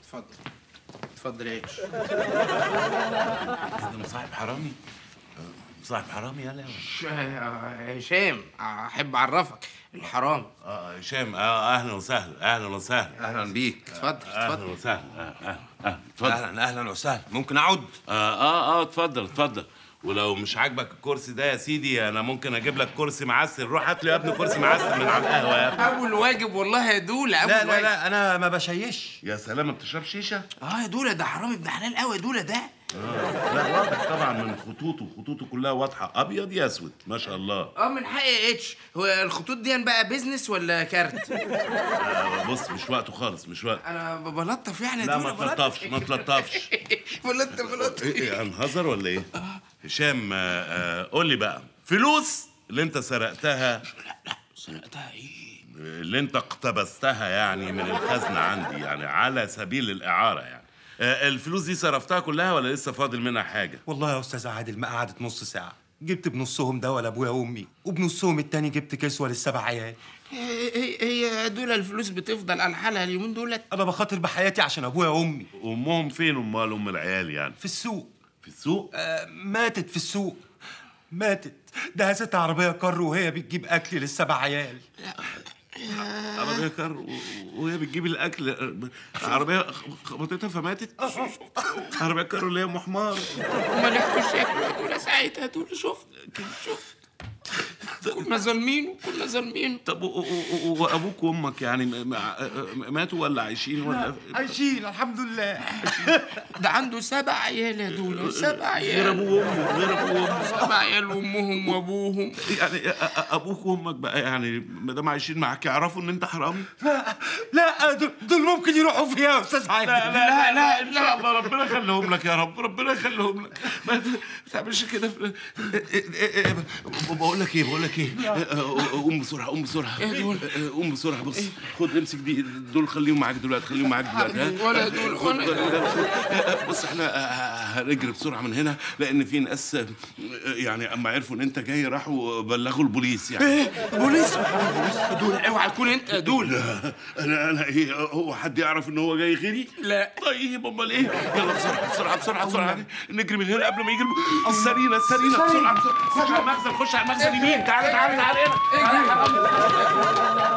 اتفضل اتفضل عيش ده مصاحب حرامي مصاحب حرامي يلا ش- آه، هشام احب اعرفك الحرام اه هشام اه اهلا وسهلا اهلا وسهلا اهلا بيك اتفضل اهلا اتفضل وسهلا آه، آه، آه، اتفضل اهلا اهلا وسهلا ممكن اقعد اه اه اه اتفضل اتفضل ولو مش عاجبك الكرسي ده يا سيدي انا ممكن اجيب لك كرسي معسل روح هات لي يا ابني كرسي معسل من على القهوه يا ابني اول واجب والله يا دوله اول لا لا واجب لا انا ما بشيش يا سلام ما بتشرب شيشه اه يا دوله ده حرامي ابن حلال قوي يا دوله ده لا واضح طبعا من خطوطه خطوطه كلها واضحه ابيض يا اسود ما شاء الله اه من حق اتش هو الخطوط دي بقى بيزنس ولا كارت آه بص مش وقته خالص مش وقت انا ب- بلطف يعني يا لا دوله ما تلطفش ما تلطفش بلطف بلطف ايه هنهزر ولا ايه هشام آه، آه، قول لي بقى فلوس اللي انت سرقتها سرقتها ايه اللي انت اقتبستها يعني من الخزنة عندي يعني على سبيل الإعارة يعني آه، الفلوس دي صرفتها كلها ولا لسه فاضل منها حاجة؟ والله يا استاذ عادل ما قعدت نص ساعه جبت بنصهم دواء لابويا وامي وبنصهم التاني جبت كسوه للسبع عيال هي هي- هي دول الفلوس بتفضل على حالها اليومين دولت انا بخاطر بحياتي عشان ابويا وامي أمهم فين أمال أم العيال يعني؟ في السوق في السوق؟ آه ماتت في السوق ماتت دهست عربيه كر وهي بتجيب اكل للسبع عيال عربية كار و- وهي بتجيب الأكل آه، عربية خبطتها فماتت؟ عربية كار اللي هي أم حمار ما لحقوش ياكلوا يا دوله ساعتها دول شفت شفت كنا ظالمين كنا ظالمين طب و- و- و- وأبوك وأمك يعني م- م- ماتوا ولا عايشين ولا عايشين الحمد لله ده عنده سبع عيال يا دوله سبع غير عيال أبوه وأمه غير أبوه وأمه سبع عيال وامهم وابوهم يعني أ- أ- ابوك وامك بقى يعني ما دام عايشين معاك يعرفوا ان انت حرامي لا لا دول, دول ممكن يروحوا فيها يا استاذ عادل لا لا ان شاء الله ربنا يخليهم لك يا رب ربنا يخليهم لك ما تعملش كده في- بقول لك ايه بقول لك ايه قوم بسرعه قوم بسرعه إيه دول؟ قوم بسرعه بص خد امسك دي دول خليهم معاك دلوقتي خليهم معاك دلوقتي ها ولا دول ولا بص احنا هنجري بسرعه من هنا لان في ناس يعني اما عرفوا ان انت جاي راحوا بلغوا البوليس يعني ايه بوليس بوليس دول اوعى تكون انت يا دول انا انا ايه هو حد يعرف ان هو جاي غيري؟ لا. طيب امال ايه؟ يلا بسرعه بسرعه بسرعه بسرعه نجري من هنا قبل ما يجي الب- السرينه السرينه بسرعه بسرعه خش على المخزن خش على المخزن يمين تعالى تعالى تعالى هنا تعالى يا حرامي.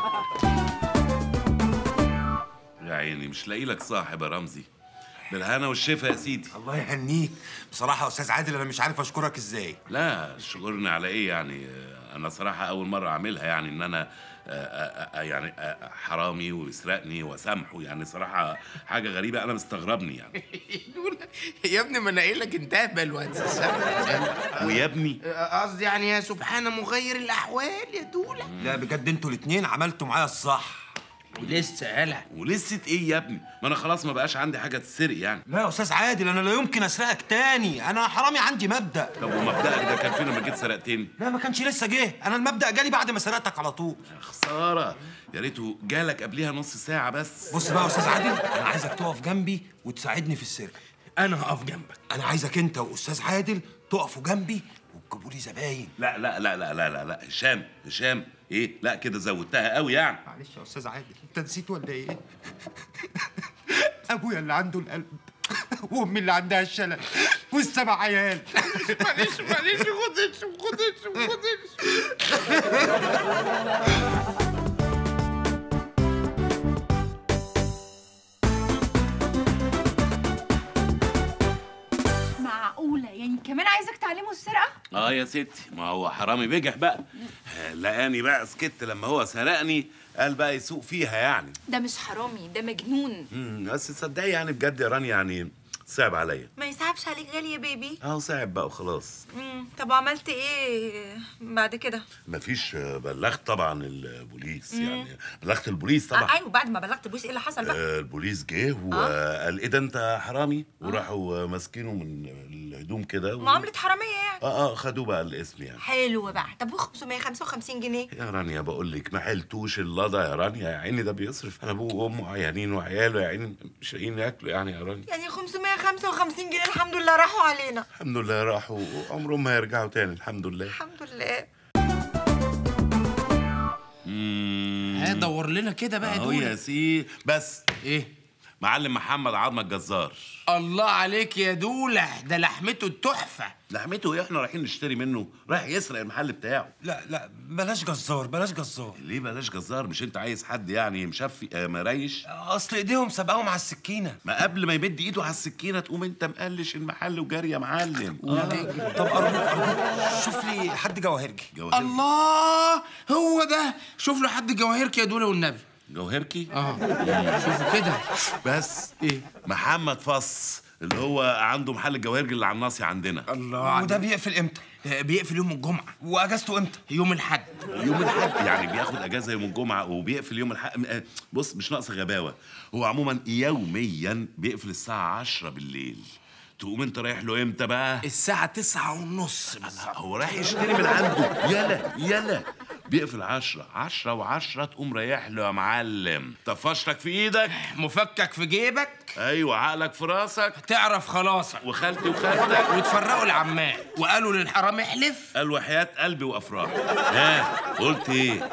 يا عيني مش لاقي لك صاحب يا رمزي بالهنا والشفا يا سيدي الله يهنيك بصراحه يا استاذ عادل انا مش عارف اشكرك ازاي لا شكرني على ايه يعني آه، انا صراحه اول مره اعملها يعني ان انا آه، آه، آه، يعني آه، حرامي ويسرقني واسامحه يعني صراحه حاجه غريبه انا مستغربني يعني دول يا ابني ما انا قايل لك انت اهبل وهتسامح ويا ابني قصدي يعني يا سبحان مغير الاحوال يا دوله لا بجد انتوا الاتنين عملتوا معايا الصح ولسه هلا ولسه ايه يا ابني ما انا خلاص ما بقاش عندي حاجه تتسرق يعني لا يا استاذ عادل انا لا يمكن اسرقك تاني انا حرامي عندي مبدا طب ومبدأك ده كان فين لما جيت سرقتني لا ما كانش لسه جه انا المبدا جالي بعد ما سرقتك على طول خساره يا ريته جالك قبليها نص ساعه بس بص بقى يا استاذ عادل انا عايزك تقف جنبي وتساعدني في السرقه انا هقف جنبك انا عايزك انت واستاذ عادل تقفوا جنبي وتجيبوا لي زباين لا لا لا لا لا لا لا هشام هشام ايه لا كده زودتها قوي يعني معلش يا استاذ عادل انت نسيت ولا ايه ابويا اللي عنده القلب وامي اللي عندها الشلل والسبع عيال معلش معلش خدش خدش خدش معقولة يعني كمان عايزك تعلمه السرقة؟ اه يا ستي ما هو حرامي بجح بقى لقاني بقى سكت لما هو سرقني قال بقى يسوق فيها يعني ده مش حرامي ده مجنون امم بس تصدقي يعني بجد يا رانيا يعني صعب عليا ما يصعبش عليك غالي يا بيبي اه صعب بقى وخلاص مم. طب وعملت ايه بعد كده مفيش آه، بلغت طبعا البوليس يعني بلغت البوليس آه طبعا ايوه بعد ما بلغت البوس ايه اللي حصل بقى آه، البوليس جه وقال ايه ده انت حرامي وراحوا ماسكينه من الهدوم كده و... معاملة حرامية يعني اه اه خدوه بقى الاسم يعني حلو بقى طب و 555 جنيه يا رانيا بقول لك ما حلتوش اللضا يا رانيا يا عيني ده بيصرف انا ابوه وامه عيانين وعياله يا عيني مش لاقيين ياكلوا يعني يا رانيا يعني 555 جنيه الحمد لله راحوا علينا الحمد لله راحوا عمرهم ما يرجعوا تاني الحمد لله الحمد لله امم ها دور لنا كده بقى يا اهو يا دوله سي بس ايه معلم محمد عظمه الجزار الله عليك يا دوله ده لحمته التحفه لحمته ايه احنا رايحين نشتري منه رايح يسرق المحل بتاعه لا لا بلاش جزار بلاش جزار ليه بلاش جزار مش انت عايز حد يعني مشفي آه مريش اصل ايديهم سابقاهم على السكينه ما قبل ما يمد ايده على السكينه تقوم انت مقلش المحل وجاري يا معلم آه. طب ارجوك ارجوك شوف لي حد جواهرجي جوهر الله هو ده شوف له حد جواهرك يا دوله والنبي جوهركي اه شوفوا كده بس ايه محمد فص اللي هو عنده محل الجواهرجي اللي على الناصية عندنا الله وده بيقفل امتى آه، بيقفل يوم الجمعه واجازته امتى يوم الحد يوم الحد يعني بياخد اجازه يوم الجمعه وبيقفل يوم الحد آه، بص مش ناقص غباوه هو عموما يوميا بيقفل الساعه 10 بالليل تقوم انت رايح له امتى بقى الساعه تسعة ونص هو رايح يشتري من عنده يلا يلا بيقفل عشرة عشرة وعشرة تقوم رايح له يا معلم طفشتك في ايدك مفكك في جيبك ايوه عقلك في راسك تعرف خلاصك وخالتي وخالتك وتفرقوا العمال وقالوا للحرام احلف قال وحياة قلبي وافراح ها قلت ايه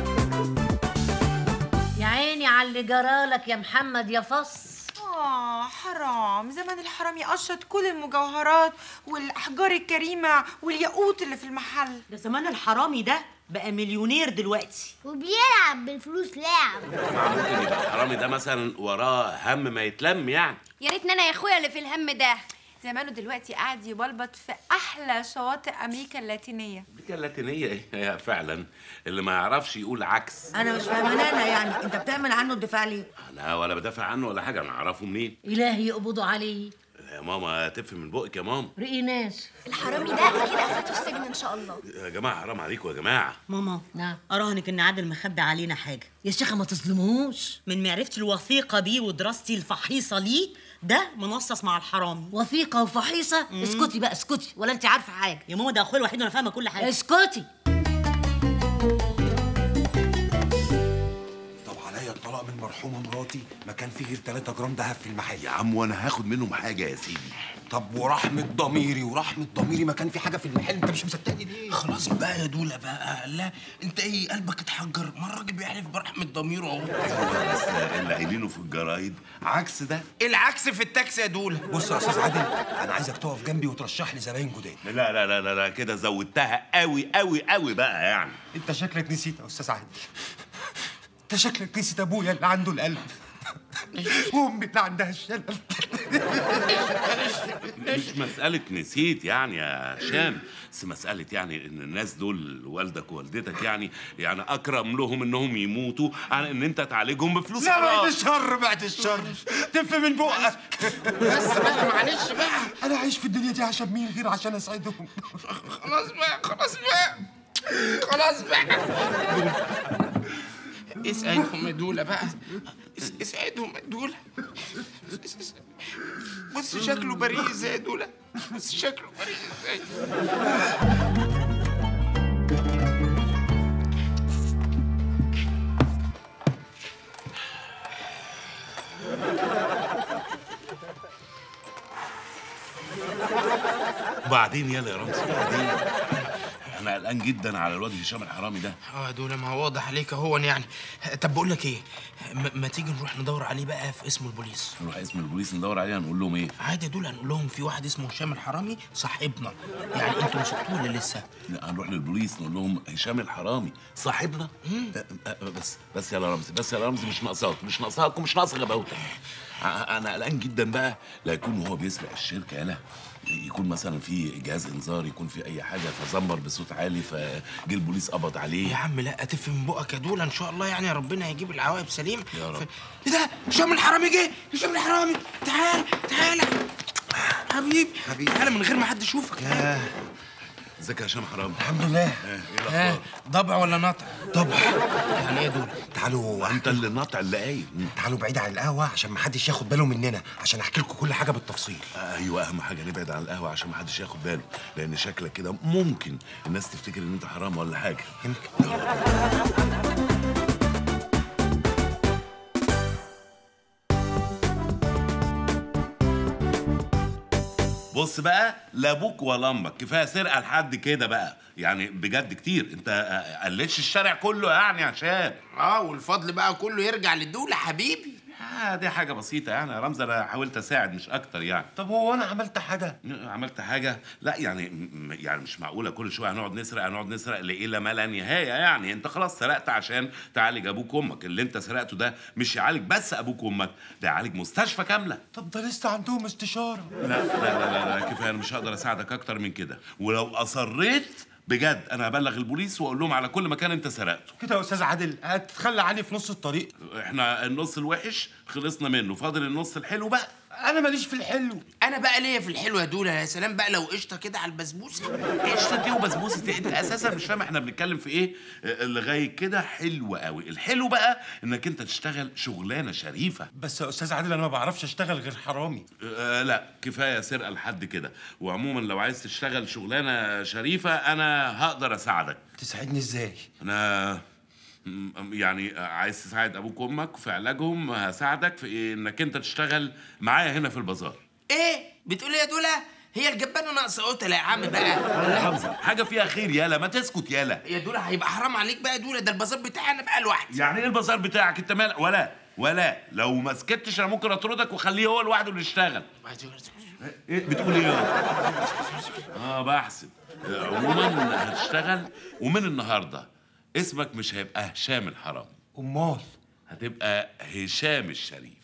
يا عيني على اللي جرالك يا محمد يا فص اه حرام زمان الحرام يقشط كل المجوهرات والاحجار الكريمه والياقوت اللي في المحل ده زمان الحرامي ده بقى مليونير دلوقتي وبيلعب بالفلوس لعب ممكن يبقى الحرامي ده مثلا وراه هم ما يتلم يعني يا ريتني انا يا اخويا اللي في الهم ده زمانه دلوقتي قاعد يبلبط في احلى شواطئ امريكا اللاتينيه دي اللاتينيه ايه هي فعلا اللي ما يعرفش يقول عكس انا مش فاهمانه يعني انت بتعمل عنه الدفاع ليه انا ولا بدافع عنه ولا حاجه انا اعرفه منين إلهي يقبضوا عليه يا ماما تف من بقك يا ماما رقي ناس الحرامي ده اكيد اخرته السجن ان شاء الله يا جماعه حرام عليكم يا جماعه ماما نعم اراهنك ان عادل مخبي علينا حاجه يا شيخة ما تظلموش من معرفتي الوثيقه بيه ودراستي الفحيصه ليه ده منصص مع الحرامي وثيقة وفحيصة اسكتي بقى اسكتي ولا انت عارفة حاجة يا ماما ده اخويا الوحيد وانا فاهمه كل حاجه اسكتي طب عليا الطلاق من مرحومه مراتي ما كان فيه غير 3 جرام دهب في المحل يا عم وانا هاخد منهم حاجه يا سيدي طب ورحمه ضميري ورحمه ضميري ما كان في حاجه في المحل انت مش مصدقني ليه خلاص بقى يا دوله بقى لا انت ايه قلبك اتحجر ما الراجل بيحلف برحمه ضميره اهو ايوه بس اللي قايلينه في الجرايد عكس ده العكس في التاكسي يا دوله بص يا استاذ عادل انا عايزك تقف جنبي وترشح لي زباين جداد لا لا لا لا, لا كده زودتها قوي قوي قوي بقى يعني انت شكلك نسيت يا استاذ عادل انت شكلك نسيت ابويا اللي عنده القلب وامي اللي عندها الشلل مش مسألة نسيت يعني يا هشام بس مسألة يعني إن الناس دول والدك ووالدتك يعني يعني أكرم لهم إنهم يموتوا عن إن أنت تعالجهم بفلوس لا بعد حرام الشر بعد الشر تف من بقك بس بقى معلش بقى انا عايش في الدنيا دي عشان مين غير عشان اسعدهم خلاص بقى خلاص بقى خلاص بقى اسعدهم يا دوله بقى اس- اسعدهم يا دوله اس- اس- بص شكله بريء ازاي يا دوله بص شكله بريء ازاي وبعدين يلا يا رمزي بعدين أنا قلقان جدا على الواد هشام الحرامي ده اه يا دوله ما هو واضح عليك اهو يعني طب بقول لك ايه ما, ما تيجي نروح ندور عليه بقى في اسم البوليس نروح اسم البوليس ندور عليه هنقول لهم إيه عادي يا دوله هنقول لهم في واحد اسمه هشام الحرامي صاحبنا يعني انتوا مسكتوه ولا لسه لا هنروح للبوليس نقول لهم هشام الحرامي صاحبنا أه، أه، بس بس يلا رمزي بس يا رمزي مش ناقصاك مش ناقصاك ومش ناقصه غباوتك ع- انا قلقان جدا بقى لا يكون وهو بيسرق الشركه يلا يكون مثلا في جهاز انذار يكون في اي حاجه فزمر بصوت عالي فجه البوليس قبض يا عليه عم لا اتف من بقك يا دوله ان شاء الله يعني ربنا هيجيب العواقب سليم يا رب. ايه ده هشام الحرامي جه هشام الحرامي تعال تعال حبيبي حبيبي تعال من غير ما حد يشوفك ازيك يا هشام حرامي الحمد لله ايه الاخبار ها ضبع ولا نطع طبعا يعني ايه دول تعالوا انت اللي ناطع اللي قايل تعالوا بعيد عن القهوه عشان ما حدش ياخد باله مننا عشان احكي لكم كل حاجه بالتفصيل ايوه اهم حاجه نبعد عن القهوه عشان ما حدش ياخد باله لان شكلك كده ممكن الناس تفتكر ان انت حرام ولا حاجه يمكن بص بقى لا ابوك ولا امك كفايه سرقه لحد كده بقى يعني بجد كتير انت قلتش الشارع كله يعني عشان اه والفضل بقى كله يرجع للدوله حبيبي آه دي حاجه بسيطه يعني يا رمزي انا حاولت اساعد مش اكتر يعني طب هو انا عملت حاجه عملت حاجه لا يعني م- يعني مش معقوله كل شويه هنقعد نسرق هنقعد نسرق لإلى ما لا نهايه يعني انت خلاص سرقت عشان تعالج ابوك وامك اللي انت سرقته ده مش يعالج بس ابوك وامك ده يعالج مستشفى كامله طب ده لسه عندهم استشاره لا لا لا لا, لا كفايه انا مش هقدر اساعدك اكتر من كده ولو اصريت بجد انا هبلغ البوليس واقول لهم على كل مكان انت سرقته كده يا استاذ عادل هتتخلى عني في نص الطريق احنا النص الوحش خلصنا منه فاضل النص الحلو بقى انا ماليش في الحلو انا بقى ليا في الحلو يا دولا يا سلام بقى لو قشطه كده على البسبوسه قشطه دي وبسبوسه إيه؟ انت اساسا مش فاهم احنا بنتكلم في ايه آه، لغايه كده حلو قوي الحلو بقى انك انت تشتغل شغلانه شريفه بس يا استاذ عادل انا ما بعرفش اشتغل غير حرامي آه لا كفايه سرقه لحد كده وعموما لو عايز تشتغل شغلانه شريفه انا هقدر اساعدك تساعدني ازاي انا م- يعني عايز تساعد ابوك وامك في علاجهم هساعدك في انك انت تشتغل معايا هنا في البازار ايه بتقول إيه يا دولا هي الجبانه ناقصه قتله يا عم بقى حمزه حاجه فيها خير يالا ما تسكت يالا يا دولا هيبقى حرام عليك بقى يا دولا ده البازار بتاعي انا بقى لوحدي يعني ايه البازار بتاعك انت مال ولا ولا لو ما سكتش انا ممكن اطردك واخليه هو لوحده اللي يشتغل ايه بتقول ايه اه بحسب عموما هتشتغل ومن النهارده اسمك مش هيبقى هشام الحرامي امال هتبقى هشام الشريف